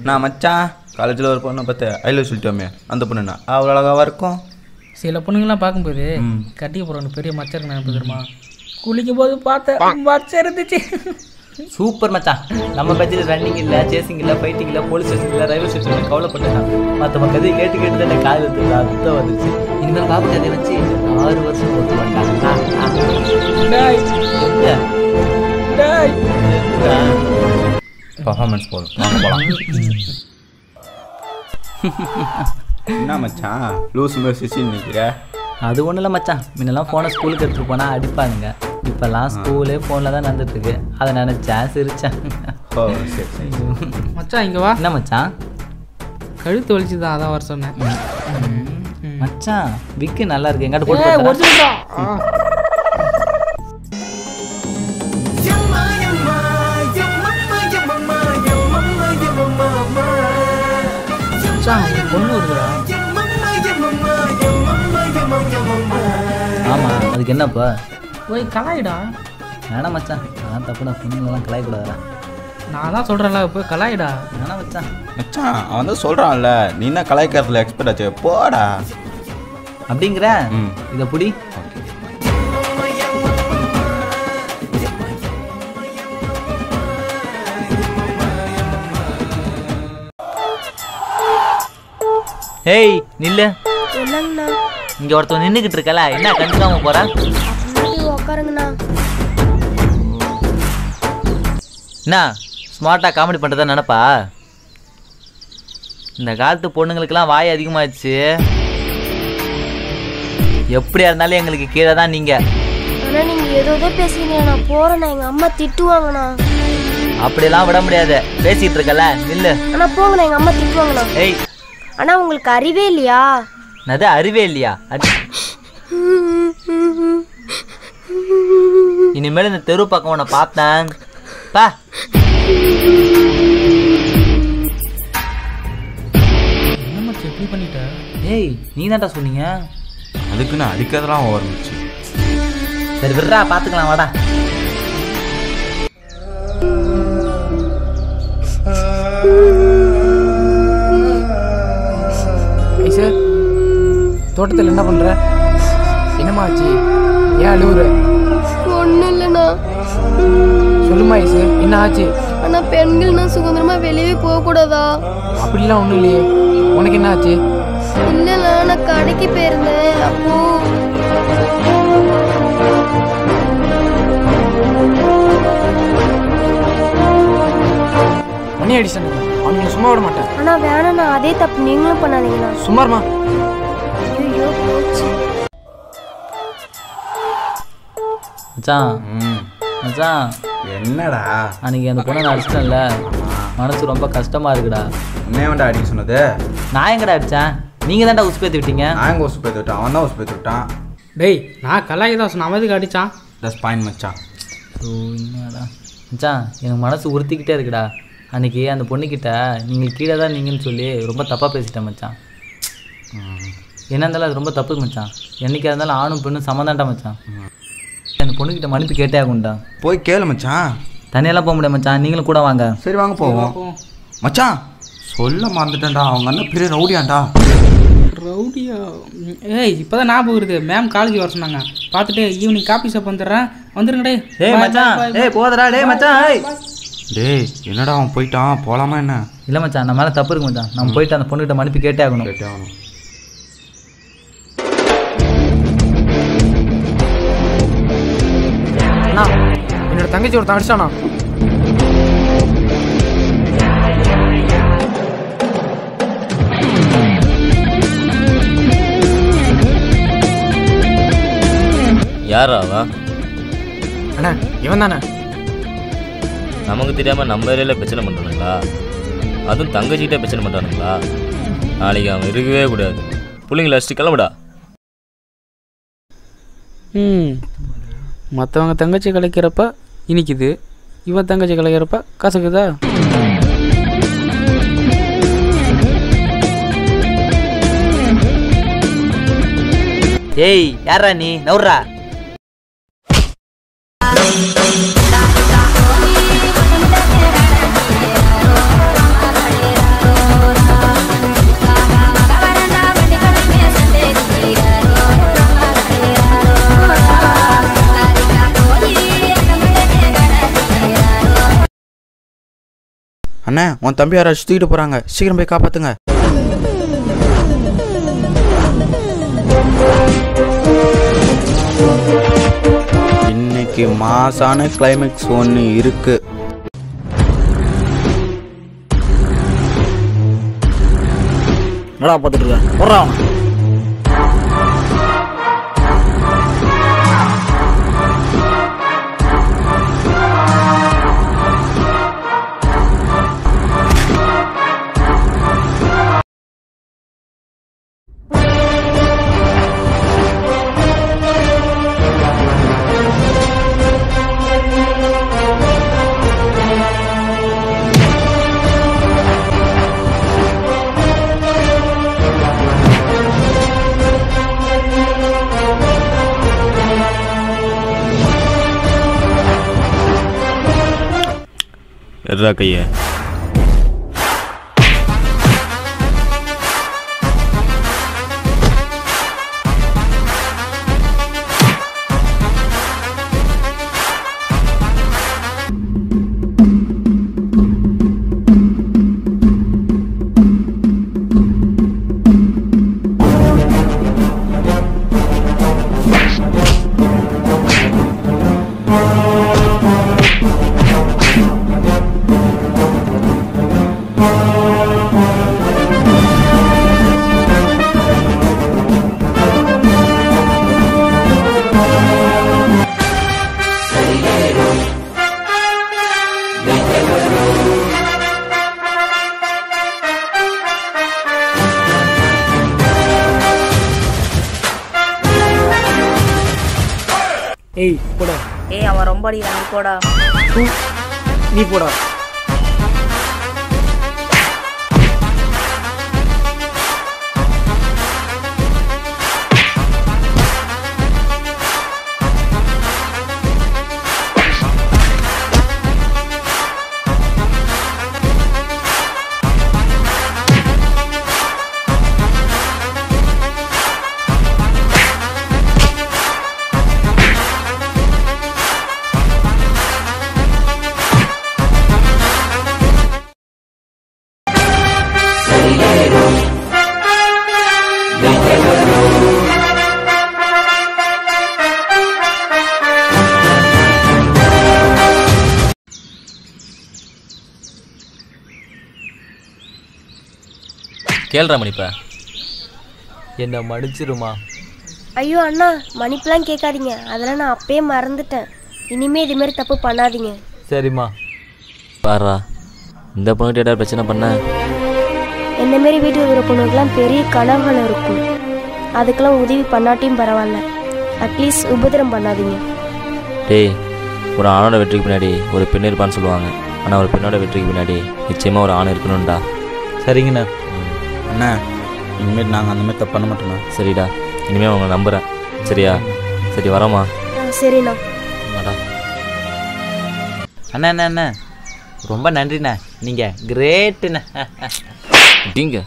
நான் மச்சான் காலேஜில் ஒரு பொண்ணை பார்த்து ஐ லவ் சொல்லிட்டோமே அந்த பொண்ணுண்ணா அவ்வளோ அழகாவா இருக்கும் சில பொண்ணுங்களாம் பார்க்கும்போது கட்டிக்க போகிறவங்க பெரிய மச்சருக்கு நினைப்பு தெரியுமா குளிக்கும் போது பார்த்தேன் மச்சம் இருந்துச்சு சூப்பர் மச்சான் நம்ம பட்ஜெட் ரன்னிங் இல்லை சேசிங் இல்லை ஃபைட்டிங் இல்லை போலீஸ் ஸ்டேஷன் இல்லை ரயில்வே ஸ்டேஷன் இல்லை கவலைப்பட்டேன் மற்ற கதையை கேட்டு கேட்டு தான் காதல் எடுத்து அர்த்தம் வந்துருச்சு இனிமேல் பாபு கதையை வச்சு ஆறு வருஷம் ஓட்டு வந்தாங்க டேய், டேய். பர்ஃபார்மன்ஸ் போதும் வாங்க போகலாம் என்ன மச்சான் லூஸ் மாதிரி சிசின்னு நிற்கிற அது ஒன்றும் இல்லை மச்சான் முன்னெல்லாம் ஃபோனை ஸ்கூலுக்கு எடுத்துகிட்டு போனால் அடிப்பானுங்க இப்போல்லாம் ஸ்கூலே ஃபோனில் தான் நடந்துட்டுருக்கு அதை நினச்சேன் சிரிச்சேன் ஓ சரி சரி மச்சான் இங்க வா என்ன மச்சான் கழுத்து வலிச்சு தான் அதான் வர சொன்னேன் மச்சான் விக்கு நல்லா இருக்கு எங்கிட்ட போட்டு ஏய், பார்த்தா? ஒரு நிமிஷம். ஆ. மச்சான், ஒரு பொண்ணு வருதுடா ஆமா அதுக்கு என்னப்பா போய் கலாயிடா வேணாம் மச்சான் அதான் தப்பு நான் பொண்ணுங்கெல்லாம் கலாயக்கூடாதா நான் தான் சொல்கிறேன்ல போய் கலாயிடா வேணாம் மச்சான் மச்சான் அவன் தான் சொல்கிறான்ல நீ என்ன கலாய்க்கிறதுல எக்ஸ்பர்ட் ஆச்சு போடா அப்படிங்கிற ம். இதை புடி ஏய் நில்லு என்னங்கண்ணா இங்க ஒருத்தன் நின்னுகிட்டு இருக்கல என்ன கண்டுக்காம போற முன்னாடி உக்காருங்கண்ணா என்ன ஸ்மார்ட்டா காமெடி பண்றதா நினப்பா இந்த காலத்து பொண்ணுங்களுக்கெல்லாம் வாய் அதிகமாச்சு எப்படியா இருந்தாலும் எங்களுக்கு கீழே தான் நீங்க ஆனா நீங்க ஏதோ ஏதோ பேசுறீங்க நான் போறேண்ணா எங்க அம்மா திட்டுவாங்கண்ணா அப்படியெல்லாம் விட முடியாது பேசிட்டு இருக்கல நில்லு ஆனா போங்கண்ணா எங்க அம்மா திட்டுவாங்கண்ணா ஏய் ஆனா உங்களுக்கு அறிவே இல்லையா நது அறிவே இல்லையா அது இனிமேல் இந்த தெரு பக்கம் உன்னை பார்த்தேன் பா என்ன மச்சான் இப்படி பண்ணிட்ட ஏய் நீ தான்டா சொன்னீங்க அதுக்கு நான் அடிக்கிறதெல்லாம் ஓரமிச்சு சரி விட்றா பார்த்துக்கலாம் வாடா ஐசு தோட்டத்தில் என்ன பண்ற என்னம்மா ஆச்சு ஏன் அழுவுற ஒண்ணும் இல்லைண்ணா சொல்லுமா ஐசு என்ன ஆச்சு ஆனா பெண்கள்னா சுதந்திரமா வெளியே போக கூடாதா அப்படிலாம் ஒன்றும் இல்லையே உனக்கு என்ன ஆச்சு இல்லைண்ணா நான் கடைக்கு போயிருந்தேன் அப்போ மணி அடிச்சன் அவனுக்கு சும்மா விட மாட்டேன் ஆனா வேணாண்ணா அதே தப்பு நீங்களும் பண்ணாதீங்கண்ணா சும்மாருமா ஐயோ போச்சு மச்சான் ம் மச்சான் என்னடா அன்னைக்கு அந்த பொண்ணை நான் அடிச்சிட்டேன்ல மனசு ரொம்ப கஷ்டமா இருக்குடா உன்னே வேண்டா அடிக்க சொன்னது நான் எங்கடா அடிச்சேன் நீங்க தான்டா உசுப்பேத்தி விட்டீங்க நான் எங்கே உசு பேத்து விட்டான் அவன் தான் உசு பேத்து விட்டான் டேய் நான் கலாய் தான் சொன்னேன் அவதுக்கு அடிச்சான் தஸ் பாயிண்ட் மச்சான் ஸோ என்னடா மச்சான் எனக்கு மனசு உறுத்திக்கிட்டே இருக்குடா அன்னைக்கு அந்த பொண்ணுக்கிட்ட நீங்கள் கீழே தான் நீங்கன்னு சொல்லி ரொம்ப தப்பாக பேசிட்டேன் மச்சான் என்ன இருந்தாலும் அது ரொம்ப தப்பு மச்சான் என்னைக்கா இருந்தாலும் ஆணும் பெண்ணும் சமந்தாண்டா மச்சான் அந்த பொண்ணுக்கிட்ட மன்னிப்பு கேட்டே ஆகும்டா போய் கேளு மச்சான் தனியெல்லாம் போக முடியாது மச்சான் நீங்களும் கூட வாங்க சரி வாங்க போவோம் மச்சான் சொல்ல மறந்துட்டேன்டா அவங்க அண்ணன் பெரிய ரவுடியாண்டா ரவுடியா ம், ஏய் இப்போதான் ஞாபகம் வருது மேம் காலேஜ் வர சொன்னாங்க பார்த்துட்டு ஈவினிங் காஃபி ஷாப் வந்துடுறேன் வந்துருங்க டேய் ஏய் Bye, மச்சான் bye, bye, ஏய் போதடா டேய் மச்சான் ஏய் டேய் என்னடா அவன் போயிட்டான் போலாமா என்ன இல்லை மச்சான் நம்ம மேலே தப்பு இருக்கு மச்சான் நம்ம போயிட்டு அந்த பொண்ணுகிட்ட மன்னிப்பு கேட்டே ஆகணும் கேட்டே ஆகணும் அண்ணா என்னோட தங்கச்சி ஒருத்தன் அடிச்சானா யாரா அவன் அண்ணா இவன் தானே நமக்கு தெரியாமல் நம்ம ஏரியாவில் பிரச்சனை பண்ணுறானுங்களா அதுவும் தங்கச்சிக்கிட்டே பிரச்சனை பண்ணுறானுங்களா நாளைக்கு அவன் இருக்கவே கூடாது பிள்ளைங்கள அடிச்சுட்டு கிளம்புடா ம் மற்றவங்க தங்கச்சி கலைக்கிறப்ப இனிக்குது இவன் தங்கச்சி கலைக்கிறப்ப கசக்குதா ஏய் யாரா நீ நவுறா அண்ணே உன் தம்பி யாராச்சும் தூக்கிட்டு போகிறாங்க சீக்கிரம் போய் காப்பாற்றுங்க இன்னைக்கு மாசான கிளைமேக்ஸ் ஒன்று இருக்கு என்னடா பார்த்துட்டு இருக்க போடுறா அவனை. எட்ரா கையை ஏய் போடா ஏய் அவன் ரொம்ப அடிக்கிறான் நீ போடா நீ போடா கேள்றா மணிப்பா என்னை மன்னிச்சிருமா ஐயோ அண்ணா மன்னிப்புலாம் கேட்காதீங்க அதெல்லாம் நான் அப்பயே மறந்துட்டேன் இனிமே இது மாதிரி தப்பு பண்ணாதீங்க சரிம்மா பாரா இந்த பொண்ணுகிட்ட ஏதாவது பிரச்சனை பண்ண இந்த மாரி வீட்டுக்கு இருக்கிற பொண்ணுக்கெல்லாம் பெரிய கனவுகள் இருக்கும் அதுக்கெல்லாம் உதவி பண்ணாட்டியும் பரவாயில்ல அட்லீஸ்ட் உபதிரம் பண்ணாதீங்க டேய் ஒரு ஆணோட வெற்றிக்கு பின்னாடி ஒரு பெண் இருப்பான்னு சொல்லுவாங்க ஆனால் ஒரு பெண்ணோட வெற்றிக்கு பின்னாடி நிச்சயமாக ஒரு ஆண் இருக்கணும்டா சரிங்கண்ணா அண்ணே இனிமேல் நாங்கள் அந்த மாதிரி தப்பு பண்ண மாட்டோண்ணா சரிடா இனிமேல் உங்களை நம்புகிறேன் சரியா சரி வரோமா ஆ, சரிண்ணா வாடா அண்ணா அண்ணா அண்ணா ரொம்ப நன்றிண்ணே நீங்கள் கிரேட்டுண்ணே டிங்க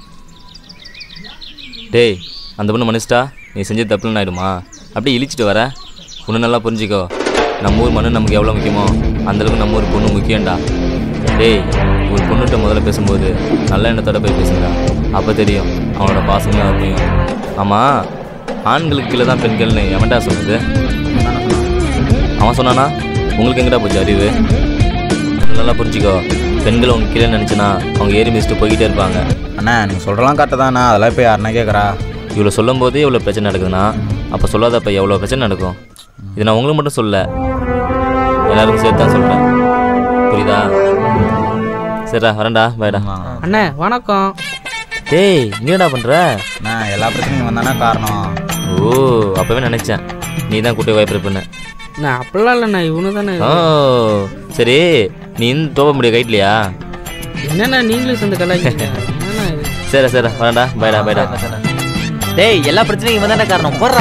டேய் அந்த பொண்ணு மனுஷிட்டா நீ செஞ்சது தப்புன்னு ஆயிடுமா அப்படியே இழிச்சிட்டு வர ஒன்று நல்லா புரிஞ்சுக்கோ நம்ம ஊர் மண்ணு நமக்கு எவ்வளோ முக்கியமோ அந்தளவுக்கு நம்ம ஊர் பொண்ணு முக்கியம்டா டேய் ஒரு பொண்ணுகிட்ட முதல்ல பேசும்போது நல்ல எண்ணத்தோட போய் பேசுங்கடா அப்போ தெரியும் அவனோட பாசங்களும் அருமையும் ஆமாம் ஆண்களுக்கு கீழே தான் பெண்கள்னு எவன்டா சொல்லுது அவன் சொன்னானா உங்களுக்கு எங்கடா போச்சு அறிவு நல்லா புரிஞ்சுக்கோ பெண்கள் உங்க கீழே நினச்சினா அவங்க ஏறி மிதிச்சுட்டு போய்கிட்டே இருப்பாங்க அண்ணா நீங்கள் சொல்கிறலாம் கரெக்டு தானே அதெல்லாம் இப்போ யாருன்னா கேட்குறா இவ்வளோ சொல்லும் போதே இவ்வளோ பிரச்சனை நடக்குதுன்னா அப்போ சொல்லாதப்ப எவ்வளோ பிரச்சனை நடக்கும் இது நான் உங்களுக்கு மட்டும் சொல்ல எல்லாருக்கும் சேர்த்து தான் சொல்கிறேன் புரியுதா சரிடா வரேன்டா பாய்டா அண்ணே வணக்கம் டேய் நீ என்னடா பண்ணுற அண்ணா எல்லா பிரச்சனையும் வந்தானே காரணம் ஓ அப்போவே நினச்சேன் நீ தான் கூட்டி வாய்ப்பு பண்ண நான் அப்படிலாம் இல்லைண்ணா இவனு தானே ஓ சரி நீ இன்னும் தோப்ப முடிய கைட்லையா என்னண்ணா நீங்களும் சேர்ந்து கலாய்க்கிறீங்க என்னண்ணா இது? சரி சரி வரேன்டா பாய்டா பாய்டா டேய் எல்லா பிரச்சனையும் இவன் தானே காரணம் போடுறா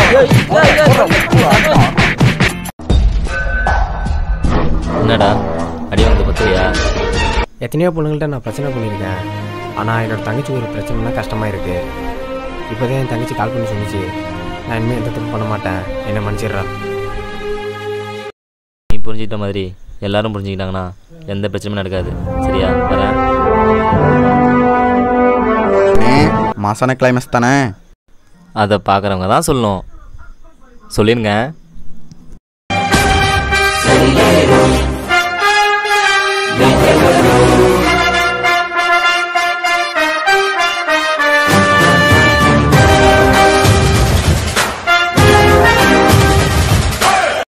என்னடா அடி வாங்க பத்திரியா எத்தனையோ பொண்ணுங்கள்ட்ட நான் பிரச்சனை பண்ணியிருக்கேன் ஆனால் என்னோட தங்கச்சி ஒரு பிரச்சனைனா கஷ்டமாக இருக்குது இப்போதான் என் தங்கச்சி கால் பண்ணி சொன்னிச்சு நான் இனிமேல் எந்த தப்பு பண்ண மாட்டேன் என்னை மன்னிச்சிடுறா நீ புரிஞ்சுக்கிட்ட மாதிரி எல்லாரும் புரிஞ்சுக்கிட்டாங்கன்னா எந்த பிரச்சனையும் நடக்காது சரியா வரேன் அண்ணே மாசான கிளைமேக்ஸ் தானே அதை பார்க்குறவங்க தான் சொல்லணும் சொல்லிருங்க Thank you.